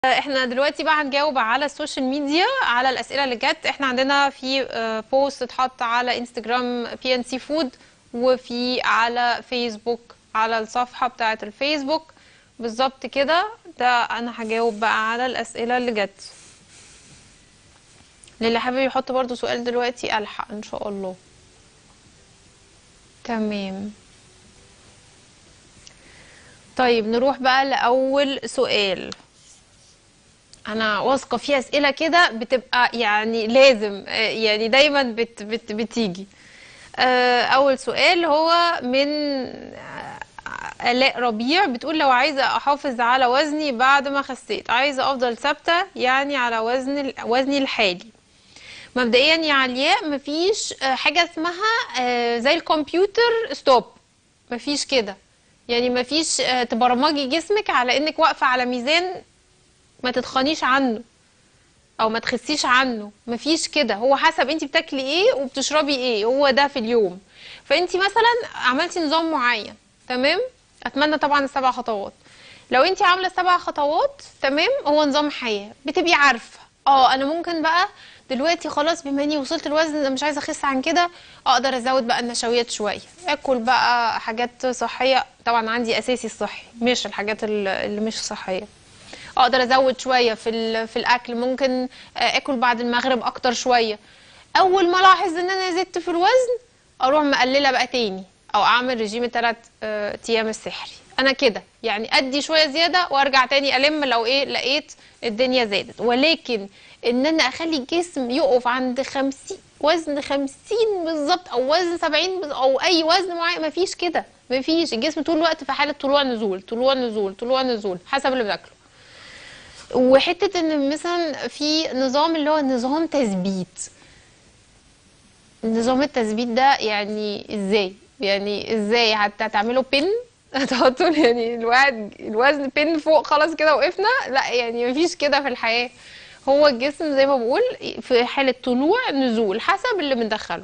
احنا دلوقتي بقى هنجاوب على السوشيال ميديا على الاسئله اللي جت احنا عندنا في آه، بوست اتحط على انستجرام بي ان سي فود وفي على فيسبوك على الصفحه بتاعه الفيسبوك بالظبط كده ده انا هجاوب بقى على الاسئله اللي جت للي حابب يحط برضو سؤال دلوقتي الحق ان شاء الله تمام طيب نروح بقى لاول سؤال انا واثقه في اسئله كده بتبقى يعني لازم آه، يعني دايما بت بت بتيجي آه، اول سؤال هو من آه، الاء ربيع بتقول لو عايزه احافظ على وزني بعد ما خسيت عايزه افضل ثابته يعني على وزن وزني الحالي مبدئيا يا علياء مفيش آه، حاجه اسمها آه، زي الكمبيوتر ستوب مفيش كده يعني مفيش آه، تبرمجي جسمك على انك واقفه على ميزان ما تتخنيش عنه او ما تخسيش عنه مفيش كده هو حسب انت بتاكلي ايه وبتشربي ايه هو ده في اليوم فانت مثلا عملتي نظام معين تمام اتمنى طبعا السبع خطوات لو انت عامله السبع خطوات تمام هو نظام حياه بتبقي عارفه اه انا ممكن بقى دلوقتي خلاص بما اني وصلت الوزن ده مش عايزه اخس عن كده اقدر ازود بقى النشويات شويه اكل بقى حاجات صحيه طبعا عندي اساسي الصحي مش الحاجات ال- اللي مش صحيه اقدر ازود شويه في ال- في الاكل ممكن آه، اكل بعد المغرب اكتر شويه اول ما الاحظ ان انا زدت في الوزن اروح مقلله بقى تاني او اعمل رجيم الثلاث ايام السحري انا كده يعني ادي شويه زياده وارجع تاني الم لو ايه لقيت الدنيا زادت ولكن ان انا اخلي الجسم يقف عند 50 وزن 50 بالظبط او وزن 70 بز- او اي وزن معين مفيش كده مفيش الجسم طول الوقت في حاله طلوع نزول طلوع نزول طلوع نزول حسب اللي بناكله وحته ان مثلا في نظام اللي هو نظام تثبيت نظام التثبيت ده يعني ازاي يعني ازاي حتى هتعملوا بن هتحطوا يعني الواحد الوزن بن فوق خلاص كده وقفنا لا يعني مفيش كده في الحياة هو الجسم زي ما بقول في حالة طلوع نزول حسب اللي بندخله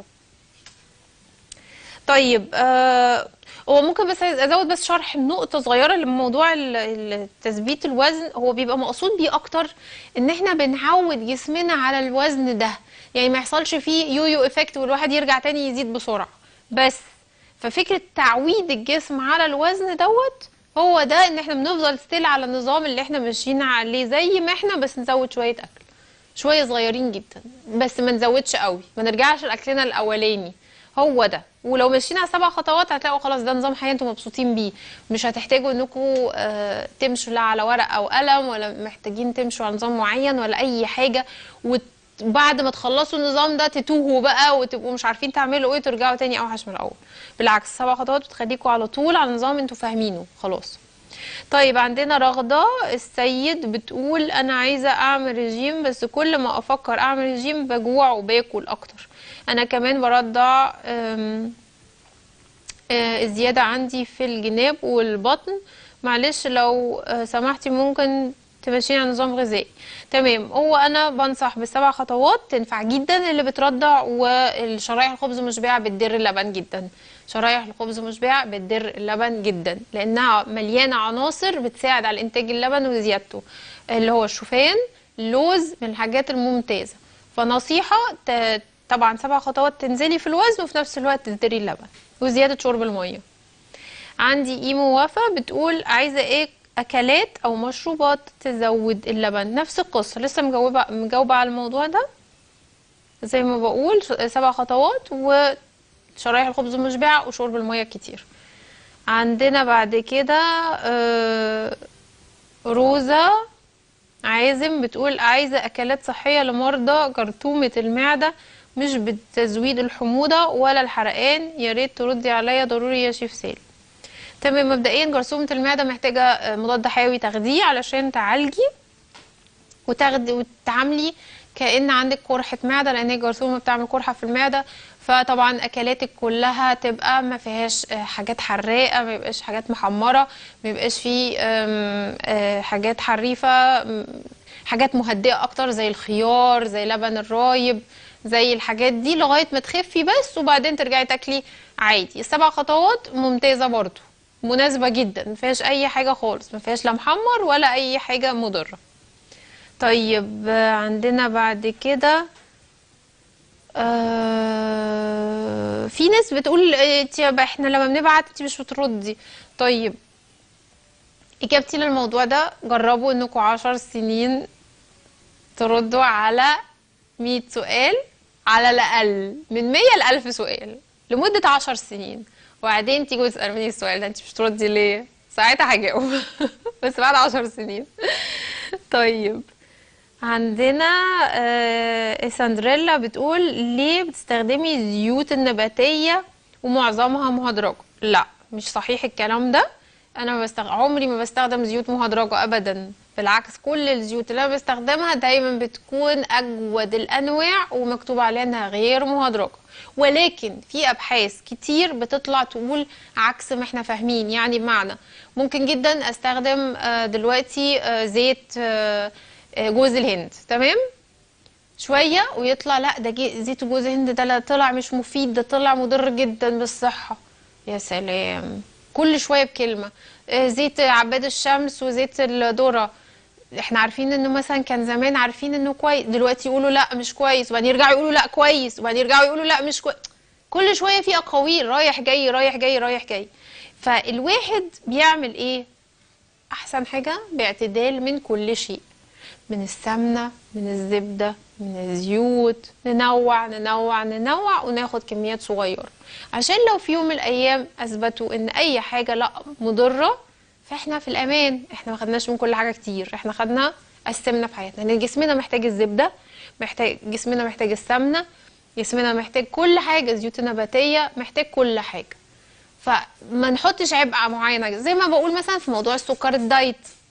طيب آه هو ممكن بس عايز ازود بس شرح نقطة صغيرة لموضوع ال- ال- تثبيت الوزن هو بيبقى مقصود بيه اكتر ان احنا بنعود جسمنا على الوزن ده يعني ما يحصلش فيه يويو افكت والواحد يرجع تاني يزيد بسرعة بس ففكرة تعويد الجسم على الوزن دوت هو ده ان احنا بنفضل ستيل على النظام اللي احنا ماشيين عليه زي ما احنا بس نزود شوية اكل شويه صغيرين جدا بس ما نزودش قوي ما نرجعش لاكلنا الاولاني هو ده ولو مشينا على سبع خطوات هتلاقوا خلاص ده نظام حياه انتوا مبسوطين بيه مش هتحتاجوا انكم آه تمشوا لا على ورق او قلم ولا محتاجين تمشوا على نظام معين ولا اي حاجه وبعد ما تخلصوا النظام ده تتوهوا بقى وتبقوا مش عارفين تعملوا ايه ترجعوا تاني اوحش من الاول بالعكس سبع خطوات بتخليكوا على طول على نظام انتوا فاهمينه خلاص طيب عندنا رغدة السيد بتقول أنا عايزة أعمل رجيم بس كل ما أفكر أعمل رجيم بجوع وباكل أكتر أنا كمان برضع أم، آه، الزيادة عندي في الجناب والبطن معلش لو آه، سمحتي ممكن تمشيني على نظام غذائي تمام هو انا بنصح بالسبع خطوات تنفع جدا اللي بترضع والشرايح الخبز مشبعه بتدر اللبن جدا شرايح الخبز مشبعه بتدر اللبن جدا لانها مليانه عناصر بتساعد على انتاج اللبن وزيادته اللي هو الشوفان اللوز من الحاجات الممتازه فنصيحه ت- طبعا سبع خطوات تنزلي في الوزن وفي نفس الوقت تدري اللبن وزياده شرب الميه عندي ايمو وفا بتقول عايزه ايه اكلات او مشروبات تزود اللبن نفس القصه لسه مجاوبه مجاوبه على الموضوع ده زي ما بقول سبع خطوات وشرايح الخبز المشبعه وشرب الميه كتير عندنا بعد كده آه، روزا عازم بتقول عايزة أكلات صحية لمرضى جرثومة المعدة مش بتزويد الحموضة ولا الحرقان يا ريت تردي عليا ضروري يا شيف سالم تمام مبدئيا جرثومة المعدة محتاجة آه، مضاد حيوي تاخديه علشان تعالجي وتاخدي وتتعاملي كأن عندك قرحة معدة لأن الجرثومة بتعمل قرحة في المعدة فطبعا أكلاتك كلها تبقى ما فيهاش آه، حاجات حراقة ما يبقاش حاجات محمرة ما يبقاش فيه آم، آه، حاجات حريفة م، حاجات مهدئة أكتر زي الخيار زي لبن الرايب زي الحاجات دي لغاية ما تخفي بس وبعدين ترجعي تاكلي عادي السبع خطوات ممتازة برضو مناسبة جدا ما فيهاش أي حاجة خالص ما فيهاش لا محمر ولا أي حاجة مضرة طيب آه، عندنا بعد كده آه في ناس بتقول آه، انت احنا لما بنبعت انت مش بتردي طيب اجابتي للموضوع ده جربوا انكم عشر سنين تردوا على 100 سؤال على الأقل من 100 ل 1000 سؤال لمدة 10 سنين وبعدين تيجوا تسألوني السؤال ده انت مش بتردي ليه؟ ساعتها هجاوب بس بعد 10 سنين طيب عندنا آه ساندريلا بتقول ليه بتستخدمي الزيوت النباتية ومعظمها مهدرجة لا مش صحيح الكلام ده انا ما بستخ... عمري ما بستخدم زيوت مهدرجة ابدا بالعكس كل الزيوت اللي انا بستخدمها دايما بتكون اجود الانواع ومكتوب عليها انها غير مهدرجة ولكن في ابحاث كتير بتطلع تقول عكس ما احنا فاهمين يعني بمعنى ممكن جدا استخدم آه، دلوقتي آه، زيت آه، آه، جوز الهند تمام شوية ويطلع لا ده جي- زيت جوز الهند ده لا طلع مش مفيد ده طلع مضر جدا بالصحة يا سلام كل شوية بكلمة آه، زيت عباد الشمس وزيت الذرة احنا عارفين انه مثلا كان زمان عارفين انه كويس دلوقتي يقولوا لا مش كويس وبعدين يرجعوا يقولوا لا كويس وبعدين يرجعوا يقولوا لا مش كويس كل شوية في اقاويل رايح جاي رايح جاي رايح جاي فالواحد بيعمل ايه احسن حاجة باعتدال من كل شيء من السمنة من الزبدة من الزيوت ننوع ننوع ننوع وناخد كميات صغيرة عشان لو في يوم من الأيام أثبتوا إن أي حاجة لا مضرة فإحنا في الأمان إحنا ما خدناش من كل حاجة كتير إحنا خدنا قسمنا في حياتنا لأن جسمنا محتاج الزبدة محتاج جسمنا محتاج السمنة جسمنا محتاج كل حاجة زيوت نباتية محتاج كل حاجة فما نحطش عبء معين زي ما بقول مثلا في موضوع السكر الدايت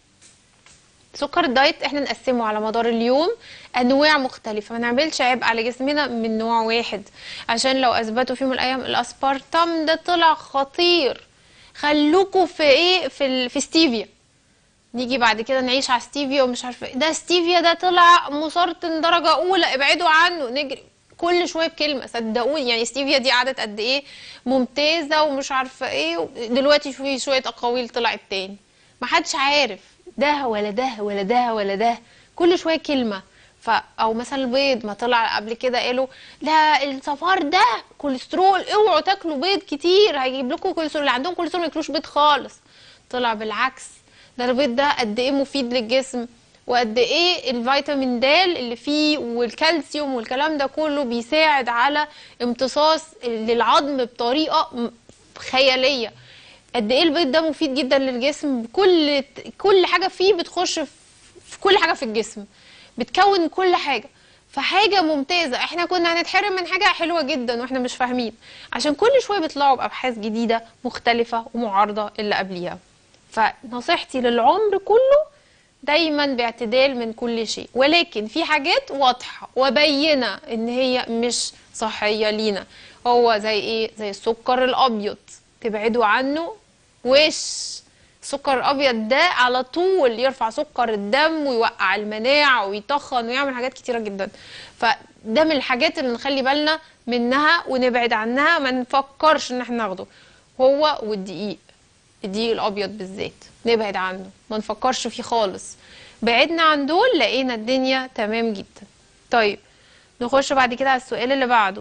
سكر الدايت احنا نقسمه على مدار اليوم انواع مختلفه ما نعملش عبء على جسمنا من نوع واحد عشان لو اثبتوا في يوم من الايام الاسبارتام ده طلع خطير خلوكوا في ايه في ال... في ستيفيا نيجي بعد كده نعيش على ستيفيا ومش عارفه إيه. ده ستيفيا ده طلع مسرطن درجه اولى ابعدوا عنه نجري كل شويه بكلمه صدقوني يعني ستيفيا دي قعدت قد ايه ممتازه ومش عارفه ايه دلوقتي في شويه اقاويل طلعت تاني ما حدش عارف ده ولا ده ولا ده ولا ده كل شويه كلمه ف او مثلا البيض ما طلع قبل كده قالوا لا الصفار ده كوليسترول اوعوا تاكلوا بيض كتير هيجيب لكم كوليسترول اللي عندهم كوليسترول ما ياكلوش بيض خالص طلع بالعكس ده البيض ده قد ايه مفيد للجسم وقد ايه الفيتامين د اللي فيه والكالسيوم والكلام ده كله بيساعد على امتصاص للعظم بطريقه م- خياليه قد ايه البيض ده مفيد جدا للجسم كل كل حاجه فيه بتخش في في كل حاجه في الجسم بتكون كل حاجه فحاجه ممتازه احنا كنا هنتحرم من حاجه حلوه جدا واحنا مش فاهمين عشان كل شويه بيطلعوا بابحاث جديده مختلفه ومعارضه اللي قبليها فنصيحتي للعمر كله دايما باعتدال من كل شيء ولكن في حاجات واضحة وبينة ان هي مش صحية لينا هو زي ايه زي السكر الابيض تبعدوا عنه وش السكر الابيض ده على طول يرفع سكر الدم ويوقع المناعة ويتخن ويعمل حاجات كتيرة جدا فده من الحاجات اللي نخلي بالنا منها ونبعد عنها ما نفكرش ان احنا ناخده هو والدقيق الدقيق الابيض بالذات نبعد عنه ما نفكرش فيه خالص بعدنا عن دول لقينا الدنيا تمام جدا طيب نخش بعد كده على السؤال اللي بعده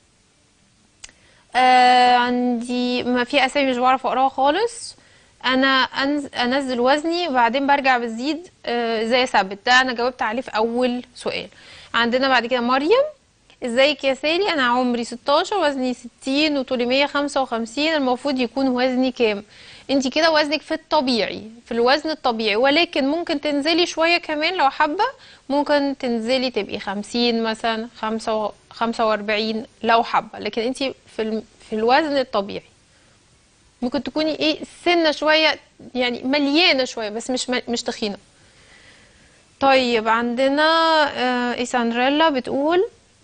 آه عندي ما في اسامي مش بعرف اقراها خالص انا أنز... انزل وزني وبعدين برجع بزيد آه زي ثابت ده انا جاوبت عليه في اول سؤال عندنا بعد كده مريم ازيك يا سالي انا عمري 16 وزني 60 وطولي 155 المفروض يكون وزني كام انت كده وزنك في الطبيعي في الوزن الطبيعي ولكن ممكن تنزلي شوية كمان لو حابة ممكن تنزلي تبقي 50 مثلا 45 لو حابة لكن انت في الم... في الوزن الطبيعي ممكن تكوني ايه سنة شوية يعني مليانة شوية بس مش مش تخينة طيب عندنا آه إيساندريلا بتقول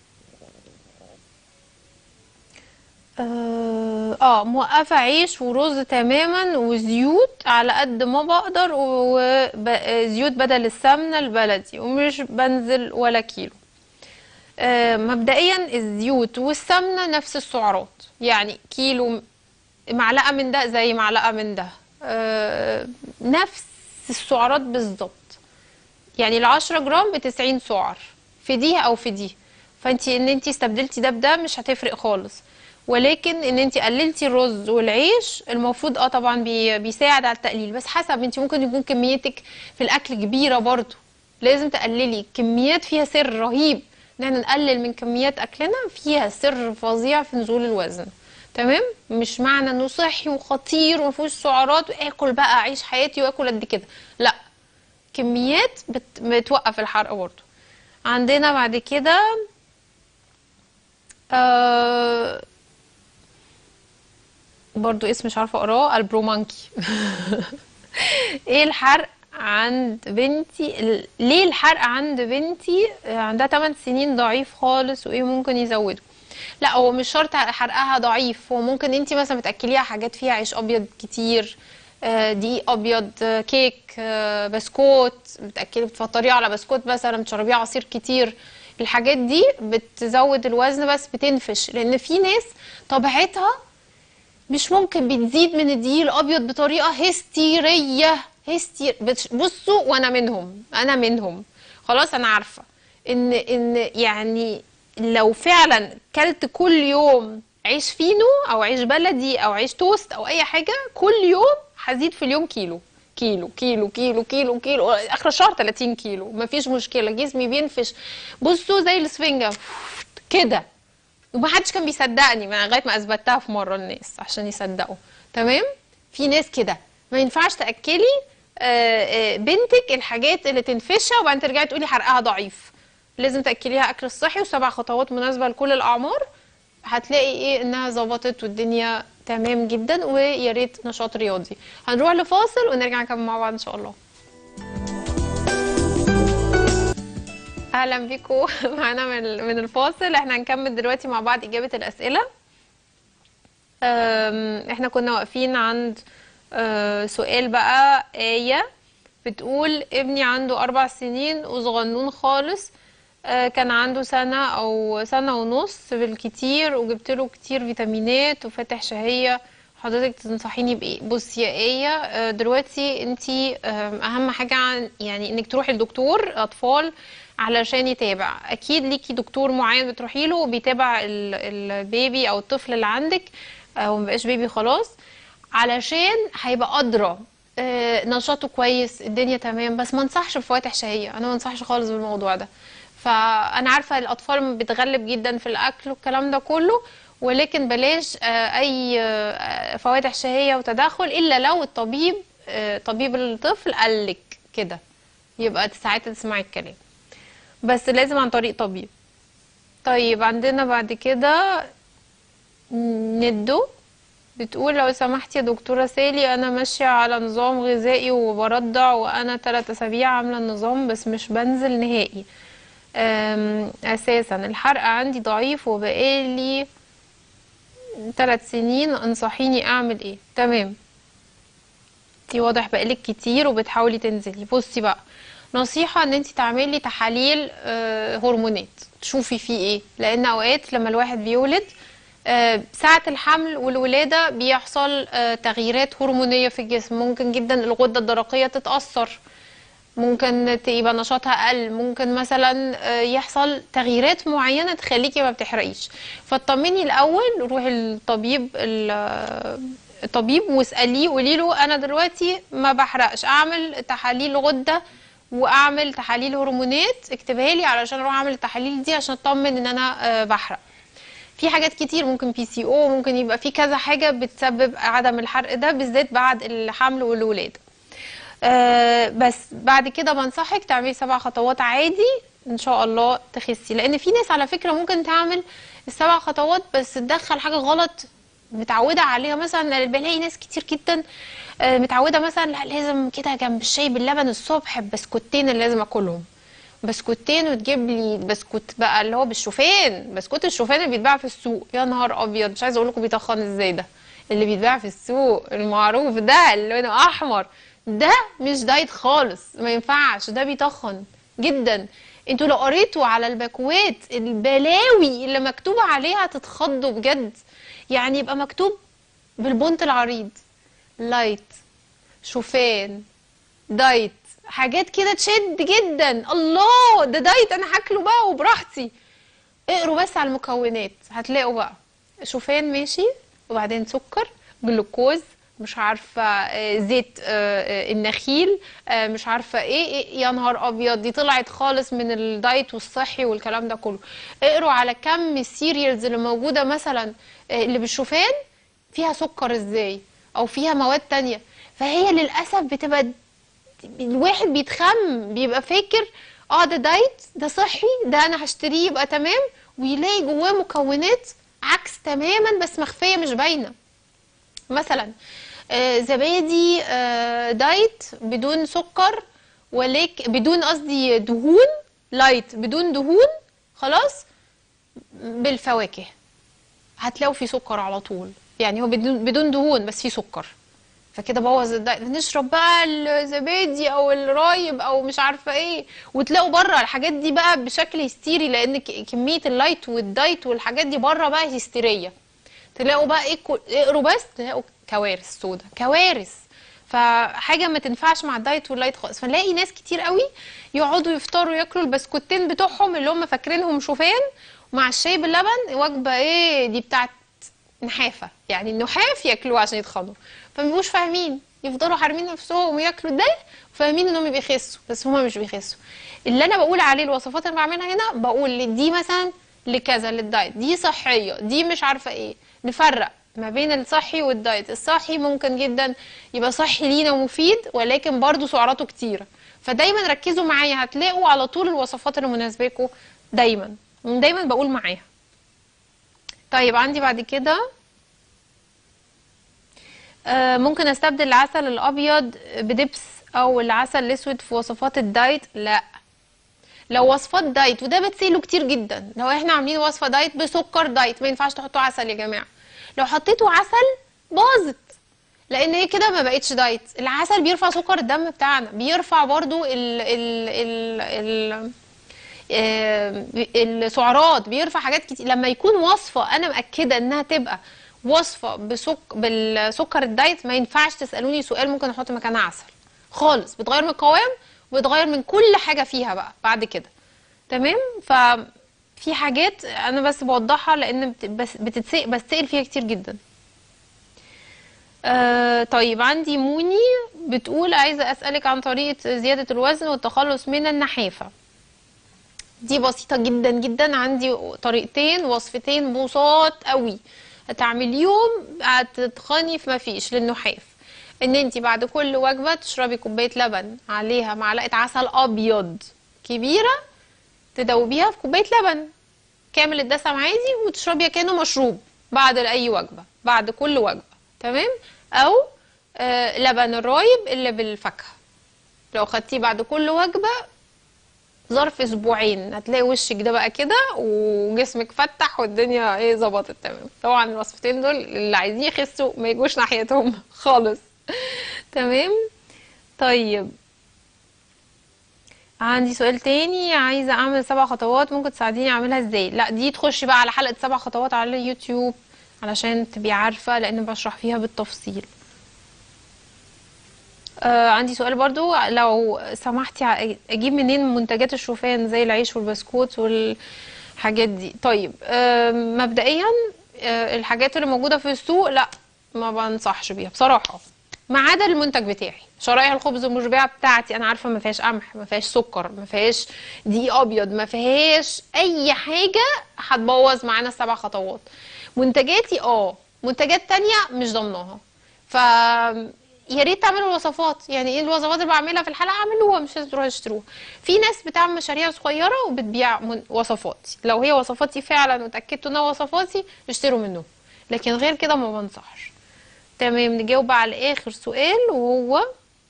اه آه، موقفة عيش ورز تماما وزيوت على قد ما بقدر وزيوت بدل السمنة البلدي ومش بنزل ولا كيلو آه مبدئيا الزيوت والسمنة نفس السعرات يعني كيلو معلقة من ده زي معلقة من ده آه نفس السعرات بالظبط يعني ال 10 جرام ب 90 سعر في دي او في دي فانت ان انت استبدلتي ده بده مش هتفرق خالص ولكن ان انت قللتي الرز والعيش المفروض اه طبعا بي بيساعد على التقليل بس حسب انت ممكن يكون كميتك في الاكل كبيره برضو لازم تقللي كميات فيها سر رهيب ان احنا نقلل من كميات اكلنا فيها سر فظيع في نزول الوزن تمام مش معنى انه صحي وخطير وما فيهوش سعرات واكل بقى اعيش حياتي واكل قد كده لا كميات بت... بتوقف الحرق برضه عندنا بعد كده آه برضو اسم مش عارفه اقراه البرومانكي ايه الحرق عند بنتي ال- ليه الحرق عند بنتي آه، عندها 8 سنين ضعيف خالص وايه ممكن يزوده لا هو مش شرط حرقها ضعيف هو ممكن انت مثلا بتاكليها حاجات فيها عيش ابيض كتير آه، دقيق ابيض آه، كيك آه، بسكوت بتاكلي بتفطريه على بسكوت مثلا بتشربيه عصير كتير الحاجات دي بتزود الوزن بس بتنفش لان في ناس طبيعتها مش ممكن بتزيد من الدقيق الابيض بطريقه هستيريه هستير بتش- بصوا وانا منهم انا منهم خلاص انا عارفه ان ان يعني لو فعلا كلت كل يوم عيش فينو او عيش بلدي او عيش توست او اي حاجه كل يوم هزيد في اليوم كيلو كيلو كيلو كيلو كيلو كيلو اخر الشهر 30 كيلو مفيش مشكله جسمي بينفش بصوا زي الاسفنجه كده ومحدش كان بيصدقني ما لغايه ما اثبتها في مره الناس عشان يصدقوا تمام في ناس كده ما ينفعش تاكلي آه، آه، بنتك الحاجات اللي تنفشها وبعدين ترجعي تقولي حرقها ضعيف لازم تاكليها اكل صحي وسبع خطوات مناسبه لكل الاعمار هتلاقي ايه انها ظبطت والدنيا تمام جدا ويا ريت نشاط رياضي هنروح لفاصل ونرجع نكمل مع بعض ان شاء الله اهلا بيكم معانا من من الفاصل احنا هنكمل دلوقتي مع بعض اجابه الاسئله أم، احنا كنا واقفين عند أه، سؤال بقى آية بتقول ابني عنده أربع سنين وصغنون خالص أه، كان عنده سنة أو سنة ونص بالكتير وجبت له كتير فيتامينات وفاتح شهية حضرتك تنصحيني بإيه؟ بصي يا آية أه، دلوقتي انتي أم، أهم حاجة عن يعني إنك تروحي لدكتور أطفال علشان يتابع أكيد ليكي دكتور معين بتروحي له وبيتابع ال- البيبي أو الطفل اللي عندك أو مبقاش بيبي خلاص علشان هيبقى أدرى آه، نشاطه كويس الدنيا تمام بس ما انصحش بفواتح شهية انا ما انصحش خالص بالموضوع ده فانا عارفة الاطفال بتغلب جدا في الاكل والكلام ده كله ولكن بلاش آه، اي آه، فواتح شهية وتدخل الا لو الطبيب آه، طبيب الطفل قالك كده يبقى ساعتها تسمعي الكلام بس لازم عن طريق طبيب طيب عندنا بعد كده ندو بتقول لو سمحت يا دكتورة سالي أنا ماشية على نظام غذائي وبرضع وأنا تلات أسابيع عاملة النظام بس مش بنزل نهائي أم، أساسا الحرق عندي ضعيف وبقالي تلات سنين انصحيني أعمل إيه تمام انتي واضح بقالك كتير وبتحاولي تنزلي بصي بقى نصيحة ان انتي تعملي تحاليل آه، هرمونات تشوفي فيه ايه لان اوقات لما الواحد بيولد آه، ساعة الحمل والولادة بيحصل آه، تغييرات هرمونية في الجسم ممكن جدا الغدة الدرقية تتأثر ممكن ت- يبقى نشاطها اقل ممكن مثلا آه، يحصل تغييرات معينه تخليكي ما بتحرقيش فاطمني الاول روحي للطبيب ال- الطبيب واساليه قولي له انا دلوقتي ما بحرقش اعمل تحاليل غده واعمل تحاليل هرمونات اكتبها لي علشان اروح اعمل التحاليل دي عشان اطمن ان انا آه، بحرق في حاجات كتير ممكن بي سي او ممكن يبقى في كذا حاجه بتسبب عدم الحرق ده بالذات بعد الحمل والولاده آه، بس بعد كده بنصحك تعملي سبع خطوات عادي ان شاء الله تخسي لان في ناس على فكره ممكن تعمل السبع خطوات بس تدخل حاجه غلط متعوده عليها مثلا بلاقي ناس كتير جدا آه، متعوده مثلا لا لازم كده جنب الشاي باللبن الصبح بسكوتين اللي لازم اكلهم بسكوتين وتجيب لي بسكوت بقى اللي هو بالشوفان بسكوت الشوفان اللي بيتباع في السوق يا نهار ابيض مش عايزه اقول لكم بيتخن ازاي ده اللي بيتباع في السوق المعروف ده اللي لونه احمر ده مش دايت خالص ما ينفعش ده بيتخن جدا انتوا لو قريتوا على الباكوات البلاوي اللي مكتوب عليها تتخضوا بجد يعني يبقى مكتوب بالبنط العريض لايت شوفان دايت حاجات كده تشد جدا الله ده دايت انا هاكله بقى وبراحتي اقروا بس على المكونات هتلاقوا بقى شوفان ماشي وبعدين سكر جلوكوز مش عارفه آه، زيت آه، آه، النخيل آه، مش عارفه ايه إيه، يا نهار ابيض دي طلعت خالص من الدايت والصحي والكلام ده كله اقروا على كم السيريالز اللي موجوده مثلا آه، اللي بالشوفان فيها سكر ازاي او فيها مواد تانية فهي للاسف بتبقى الواحد بيتخم بيبقى فاكر اه ده دايت ده صحي ده انا هشتريه يبقى تمام ويلاقي جواه مكونات عكس تماما بس مخفية مش باينة مثلا آه زبادي آه دايت بدون سكر ولكن بدون قصدي دهون لايت بدون دهون خلاص بالفواكه هتلاقوا فيه سكر على طول يعني هو بدون بدون دهون بس فيه سكر فكده بوظ الدايت نشرب بقى الزبادي او الرايب او مش عارفه ايه وتلاقوا بره الحاجات دي بقى بشكل هستيري لان ك- كميه اللايت والدايت والحاجات دي بره بقى هستيريه تلاقوا بقى ايه كل- اقروا بس تلاقوا كوارث سودا كوارث فحاجه ما تنفعش مع الدايت واللايت خالص فنلاقي ناس كتير قوي يقعدوا يفطروا ياكلوا البسكوتين بتوعهم اللي هم فاكرينهم شوفان ومع الشاي باللبن وجبه ايه دي بتاعت نحافه يعني النحاف ياكلوه عشان يتخنوا فمبيبقوش فاهمين يفضلوا حارمين نفسهم وياكلوا ده وفاهمين انهم بيخسوا بس هما مش بيخسوا اللي انا بقول عليه الوصفات اللي بعملها هنا بقول دي مثلا لكذا للدايت دي صحيه دي مش عارفه ايه نفرق ما بين الصحي والدايت الصحي ممكن جدا يبقى صحي لينا ومفيد ولكن برضو سعراته كتيره فدايما ركزوا معايا هتلاقوا على طول الوصفات اللي مناسباكم دايما دايما بقول معاها طيب عندي بعد كده آه، ممكن استبدل العسل الابيض بدبس او العسل الاسود في وصفات الدايت لا لو وصفات دايت وده بتسألوا كتير جدا لو احنا عاملين وصفة دايت بسكر دايت ما ينفعش تحطوا عسل يا جماعة لو حطيتوا عسل باظت لان هي كده ما بقتش دايت العسل بيرفع سكر الدم بتاعنا بيرفع برضو ال ال ال ال آه، السعرات بيرفع حاجات كتير لما يكون وصفة انا مأكدة انها تبقى وصفة بسك... بالسكر الدايت ما ينفعش تسألوني سؤال ممكن احط مكانها عسل خالص بتغير من القوام وبتغير من كل حاجة فيها بقى بعد كده تمام ففي حاجات انا بس بوضحها لان بت... بس بتتسأل بتسأل فيها كتير جدا آه طيب عندي موني بتقول عايزة أسألك عن طريقة زيادة الوزن والتخلص من النحافة دي بسيطة جدا جدا عندي طريقتين وصفتين بساط قوي هتعمليهم هتتخني في مفيش للنحاف ان انت بعد كل وجبة تشربي كوباية لبن عليها معلقة عسل ابيض كبيرة تدوبيها في كوباية لبن كامل الدسم عادي وتشربيها كأنه مشروب بعد اي وجبة بعد كل وجبة تمام او آه لبن الرايب اللي بالفاكهة لو خدتيه بعد كل وجبة ظرف اسبوعين هتلاقي وشك ده بقى كده وجسمك فتح والدنيا ايه ظبطت تمام طبعا الوصفتين دول اللي عايزين يخسوا ما يجوش ناحيتهم خالص تمام طيب عندي سؤال تاني عايزة اعمل سبع خطوات ممكن تساعديني اعملها ازاي لا دي تخشي بقى على حلقة سبع خطوات على اليوتيوب علشان تبقي عارفة لان بشرح فيها بالتفصيل آه عندي سؤال برضو لو سمحتي ع- اجيب منين منتجات الشوفان زي العيش والبسكوت والحاجات دي طيب آه مبدئيا آه الحاجات اللي موجودة في السوق لا ما بنصحش بيها بصراحة ما عدا المنتج بتاعي شرايح الخبز المشبعة بتاعتي انا عارفة ما فيهاش قمح ما فيهاش سكر ما فيهاش دقيق ابيض ما فيهاش اي حاجة هتبوظ معانا السبع خطوات منتجاتي اه منتجات تانية مش ضمناها ف يا ريت تعملوا الوصفات يعني ايه الوصفات اللي بعملها في الحلقه اعملوها مش لازم تروحوا تشتروها في ناس بتعمل مشاريع صغيره وبتبيع من- وصفاتي لو هي وصفاتي فعلا وتاكدتوا انها وصفاتي اشتروا منهم لكن غير كده ما بنصحش تمام نجاوب على اخر سؤال وهو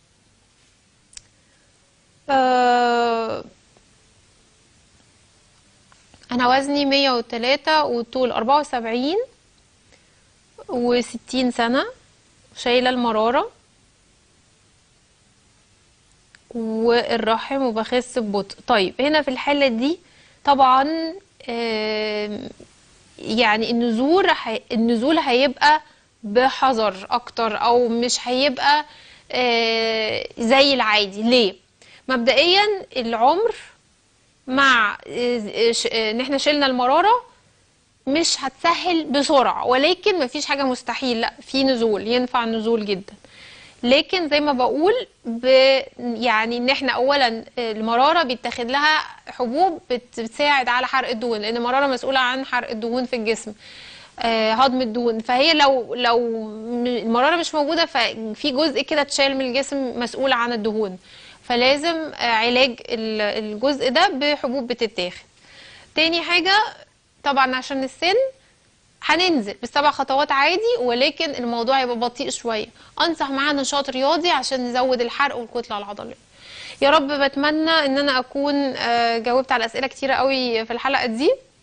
آه انا وزني 103 وطول 74 و60 سنه شايله المراره والرحم وبخس ببطء طيب هنا في الحالة دي طبعا آم، يعني النزول هي- النزول هيبقى بحذر اكتر او مش هيبقى آه، زي العادي ليه مبدئيا العمر مع آه، ش- آه، ان احنا شلنا المرارة مش هتسهل بسرعة ولكن مفيش حاجة مستحيل لا في نزول ينفع النزول جدا لكن زي ما بقول ب يعني ان احنا اولا المراره بيتاخد لها حبوب بت- بتساعد على حرق الدهون لان المراره مسؤوله عن حرق الدهون في الجسم آه، هضم الدهون فهي لو لو م- المراره مش موجوده ففي جزء كده اتشال من الجسم مسؤول عن الدهون فلازم آه، علاج ال- الجزء ده بحبوب بتتاخد تاني حاجه طبعا عشان السن هننزل بالسبع خطوات عادي ولكن الموضوع هيبقى بطيء شويه انصح معاه نشاط رياضي عشان نزود الحرق والكتله العضليه يا رب بتمنى ان انا اكون آه، جاوبت على اسئله كتيره قوي في الحلقه دي